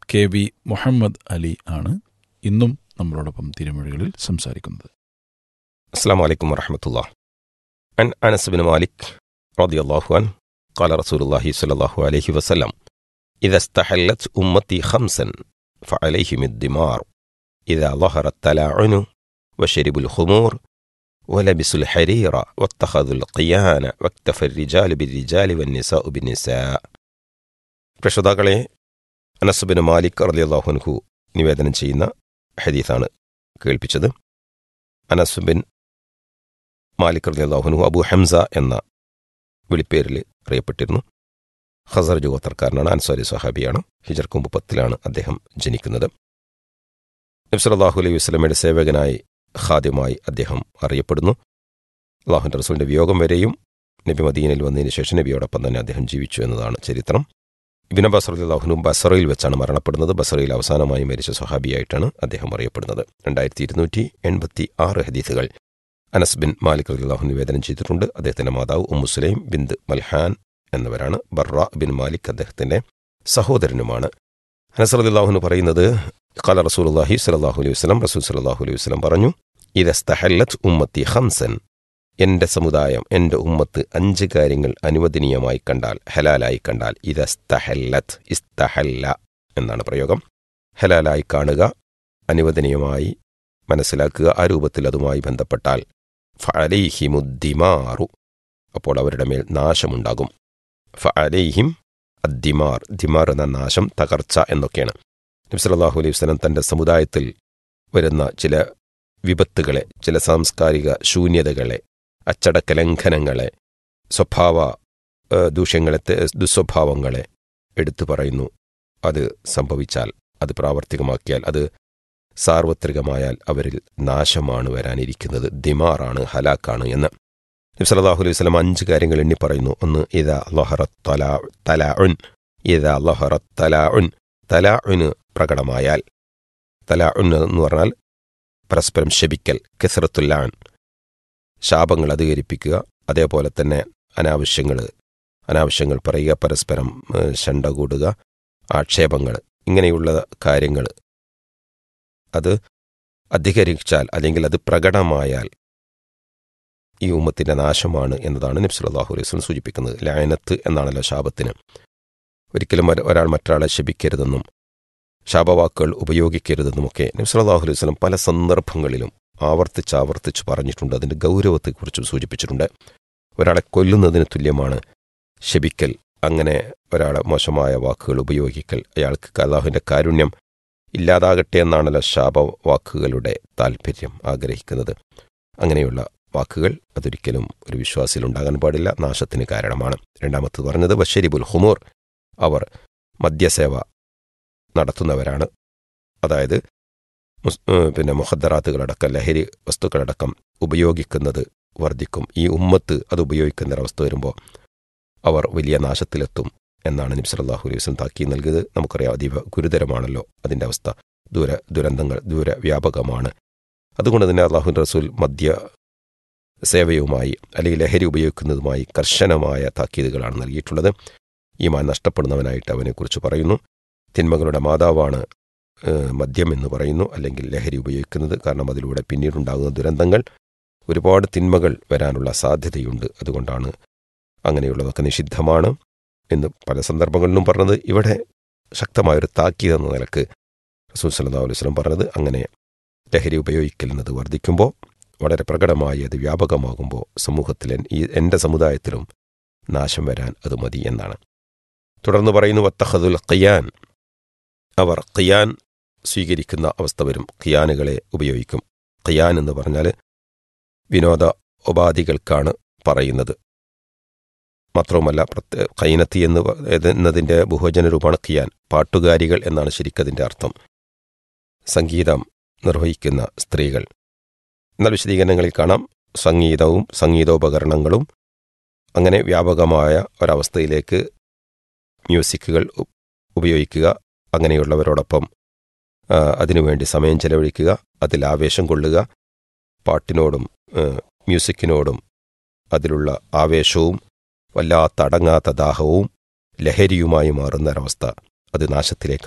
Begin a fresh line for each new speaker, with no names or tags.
K V Muhammad Ali ആണ് ഇന്നും നമ്മളോടൊപ്പം തിരുമൊഴികളിൽ സംസാരിക്കുന്നത്
السلام عليكم ورحمة الله عن أنس بن مالك رضي الله عنه قال رسول الله صلى الله عليه وسلم إذا استحلت أمتي خمسا فعليهم الدمار إذا ظهر التلاعن وشربوا الخمور ولبسوا الحرير واتخذوا القيان واكتفى الرجال بالرجال والنساء بالنساء പ്രശ്രോതാക്കളെ അനസ് ബിൻ മാലിക് റളിയല്ലാഹു അൻഹു നിവേദനം ചെയ്യുന്ന ഹദീസാണ് കേൾപ്പിച്ചത് അനസ് ബിൻ മാലിക് റളിയല്ലാഹുനു അബു ഹംസ എന്ന വിളിപ്പേരിൽ അറിയപ്പെട്ടിരുന്നു ഖസർ ഗോത്രക്കാരനാണ് അൻസാരി സഹാബിയാണ് ഹിജർക്ക് മുമ്പ് പത്തിലാണ് അദ്ദേഹം ജനിക്കുന്നത് നബ്സലാഹു അലൈഹി വസ്ലമയുടെ സേവകനായി ഖാദ്യമായി അദ്ദേഹം അറിയപ്പെടുന്നു അള്ളാഹുൻ്റെ റസൂലിൻ്റെ വിയോഗം വരെയും നബി മദീനയിൽ വന്നതിന് ശേഷം നബിയോടൊപ്പം തന്നെ അദ്ദേഹം ജീവിച്ചു എന്നതാണ് ചരിത്രം ഇബിൻ അബ്ബാസ് റളിയല്ലാഹുനു ബസറയിൽ വെച്ചാണ് മരണപ്പെടുന്നത് ബസറയിൽ അവസാനമായി മരിച്ച സ്വഹാബിയായിട്ടാണ് അദ്ദേഹം അറിയപ്പെടുന്നത് രണ്ടായിരത്തി ഇരുന്നൂറ്റി എൺപത്തി ആറ് ഹദീസുകൾ അനസ് ബിൻ മാലിക് റളിയല്ലാഹു നിവേദനം ചെയ്തിട്ടുണ്ട് അദ്ദേഹത്തിന്റെ മാതാവ് ഉമ്മുസുലൈം ബിന്ദ് മൽഹാൻ എന്നിവരാണ് ബർറ ബിൻ മാലിക് അദ്ദേഹത്തിന്റെ സഹോദരനുമാണ് അനസ് റളിയല്ലാഹുന് പറയുന്നത് ഖാല റസൂലുള്ളാഹി സ്വല്ലല്ലാഹു അലൈഹി വസല്ലം റസൂൽ സ്വല്ലല്ലാഹു അലൈഹി വസല്ലം പറഞ്ഞു ഇദസ്തഹല്ലത് ഉമ്മത്തി ഖംസൻ എന്റെ സമുദായം എന്റെ ഉമ്മത്ത് അഞ്ച് കാര്യങ്ങൾ അനുവദനീയമായി കണ്ടാൽ ഹലാലായി കണ്ടാൽ ഇദസ്തഹല്ലത് ഇസ്തഹല്ല എന്നാണ് പ്രയോഗം ഹലാലായി കാണുക അനുവദനീയമായി മനസ്സിലാക്കുക ആ രൂപത്തിൽ അതുമായി ബന്ധപ്പെട്ടാൽ ഫഅലൈഹിമുദ്ദിമാറു അപ്പോൾ അവരുടെ മേൽ നാശമുണ്ടാകും ഫഅലൈഹിം അദ്ദിമാർ ദിമാർ എന്ന നാശം തകർച്ച എന്നൊക്കെയാണ് നബ്സലാഹു അലൈഹി വസ്ലം തൻ്റെ സമുദായത്തിൽ വരുന്ന ചില വിപത്തുകളെ ചില സാംസ്കാരിക ശൂന്യതകളെ അച്ചടക്ക ലംഘനങ്ങളെ സ്വഭാവ ഏഹ്, ദൂഷ്യങ്ങളെ തെ- ദുസ്വഭാവങ്ങളെ എടുത്തു പറയുന്നു അത് സംഭവിച്ചാൽ അത് പ്രാവർത്തികമാക്കിയാൽ അത് സാർവത്രികമായാൽ അവരിൽ നാശമാണ് വരാനിരിക്കുന്നത് ദിമാറാണ് ഹലാക്കാണ് എന്ന് നബ്സലാഹു അലൈഹി വസ്ലം അഞ്ച് കാര്യങ്ങൾ എണ്ണി പറയുന്നു ഒന്ന് ഇതാ ലൊഹറ തലാഉൻ ഇതാ ലൊഹറ തലാഉൻ തലാഉന് പ്രകടമായാൽ തലാഉൻ എന്ന് പറഞ്ഞാൽ പരസ്പരം ശപിക്കൽ കെസറത്തുല്ലാൻ ശാപങ്ങൾ അധികരിപ്പിക്കുക അതേപോലെ തന്നെ അനാവശ്യങ്ങൾ അനാവശ്യങ്ങൾ പറയുക പരസ്പരം ഏഹ്, ശണ്ട കൂടുക ആക്ഷേപങ്ങൾ ഇങ്ങനെയുള്ള കാര്യങ്ങൾ അത് അധികരിച്ചാൽ അല്ലെങ്കിൽ അത് പ്രകടമായാൽ ഈ ഉമ്മത്തിന്റെ നാശമാണ് എന്നതാണ് നബ്സുല്ലാഹു അലൈഹി വസല്ലം സൂചിപ്പിക്കുന്നത് ലായനത്ത് എന്നാണല്ലോ ശാപത്തിന് ഒരിക്കലും ഒര- ഒരാൾ മറ്റൊരാളെ ശപിക്കരുതെന്നും ശാപവാക്കുകൾ ഉപയോഗിക്കരുതെന്നുമൊക്കെ നബ്സുല്ലാഹു അലൈഹി വസല്ലം പല സന്ദർഭങ്ങളിലും ആവർത്തിച്ച് ആവർത്തിച്ച് പറഞ്ഞിട്ടുണ്ട് അതിന്റെ ഗൗരവത്തെക്കുറിച്ചും സൂചിപ്പിച്ചിട്ടുണ്ട് ഒരാളെ കൊല്ലുന്നതിന് തുല്യമാണ് ശപിക്കൽ അങ്ങനെ ഒരാളെ മോശമായ വാക്കുകൾ ഉപയോഗിക്കൽ അയാൾക്ക് അള്ളാഹുവിന്റെ കാരുണ്യം ഇല്ലാതാകട്ടെ എന്നാണല്ലോ ശാപവാക്കുകളുടെ താല്പര്യം ആഗ്രഹിക്കുന്നത് അങ്ങനെയുള്ള വാക്കുകൾ അതൊരിക്കലും ഒരു വിശ്വാസിയിൽ ഉണ്ടാകാൻ പാടില്ല നാശത്തിന് കാരണമാണ് രണ്ടാമത്തത് പറഞ്ഞത് ബഷരിബുൽ ഹുമൂർ അവർ മദ്യസേവ നടത്തുന്നവരാണ് അതായത് മുസ്- ഏഹ് പിന്നെ മുഹദ്ദറാത്തുകളടക്കം ലഹരി വസ്തുക്കളടക്കം ഉപയോഗിക്കുന്നത് വർദ്ധിക്കും ഈ ഉമ്മത്ത് അത് ഉപയോഗിക്കുന്ന ഒരവസ്ഥ വരുമ്പോൾ അവർ വലിയ നാശത്തിലെത്തും എന്നാണ് നബി സല്ലല്ലാഹു അലൈഹി വസല്ലം താക്കി നൽകിയത് നമുക്കറിയാം അതീവ ഗുരുതരമാണല്ലോ അതിൻ്റെ അവസ്ഥ ദൂര ദുരന്തങ്ങൾ ദൂരവ്യാപകമാണ് അതുകൊണ്ട് തന്നെ അള്ളാഹു റസൂൽ മദ്യ സേവയുമായി അല്ലെങ്കിൽ ലഹരി ഉപയോഗിക്കുന്നതുമായി കർശനമായ താക്കീതുകളാണ് നൽകിയിട്ടുള്ളത് ഈമാൻ നഷ്ടപ്പെടുന്നവനായിട്ട് അവനെക്കുറിച്ച് പറയുന്നു തിന്മകളുടെ മാതാവാണ് ഏഹ്, മദ്യം എന്ന് പറയുന്നു അല്ലെങ്കിൽ ലഹരി ഉപയോഗിക്കുന്നത് കാരണം അതിലൂടെ പിന്നീടുണ്ടാകുന്ന ദുരന്തങ്ങൾ ഒരുപാട് തിന്മകൾ വരാനുള്ള സാധ്യതയുണ്ട് അതുകൊണ്ടാണ് അങ്ങനെയുള്ളതൊക്കെ നിഷിദ്ധമാണ് എന്ന് പല സന്ദർഭങ്ങളിലും പറഞ്ഞത് ഇവിടെ ശക്തമായൊരു താക്കീത് എന്ന നിലക്ക് റസൂൽ സല്ലല്ലാഹു അലൈഹി വസല്ലം പറഞ്ഞത് അങ്ങനെ ലഹരി ഉപയോഗിക്കുന്നത് വർദ്ധിക്കുമ്പോൾ വളരെ പ്രകടമായി അത് വ്യാപകമാകുമ്പോൾ സമൂഹത്തിൽ എൻ- ഈ എൻ്റെ സമുദായത്തിലും നാശം വരാൻ അത് മതി എന്നാണ് തുടർന്ന് പറയുന്നു വത്തഹദുൽ ഖിയാൻ അവർ ഖിയാൻ സ്വീകരിക്കുന്ന അവസ്ഥ വരും ഖിയാനുകളെ ഉപയോഗിക്കും ഖിയാൻ എന്ന് പറഞ്ഞാൽ വിനോദ ഉപാധികൾക്കാണ് പറയുന്നത് മാത്രവുമല്ല പ്രത്യേക ഖൈനത്തി എന്ന് പ- എന്നതിൻ്റെ ബഹുവചന രൂപമാണ് ഖിയാൻ പാട്ടുകാരികൾ എന്നാണ് ശരിക്കതിൻ്റെ അർത്ഥം സംഗീതം നിർവഹിക്കുന്ന സ്ത്രീകൾ എന്നാൽ വിശദീകരണങ്ങളിൽ കാണാം സംഗീതവും സംഗീതോപകരണങ്ങളും അങ്ങനെ വ്യാപകമായ ഒരവസ്ഥയിലേക്ക് മ്യൂസിക്കുകൾ ഉ- ഉപയോഗിക്കുക അങ്ങനെയുള്ളവരോടൊപ്പം ആ, അതിനുവേണ്ടി സമയം ചെലവഴിക്കുക അതിൽ ആവേശം കൊള്ളുക പാട്ടിനോടും ആ, മ്യൂസിക്കിനോടും അതിലുള്ള ആവേശവും വല്ലാത്ത അടങ്ങാത്ത ദാഹവും ലഹരിയുമായി മാറുന്ന ഒരവസ്ഥ അത് നാശത്തിലേക്ക്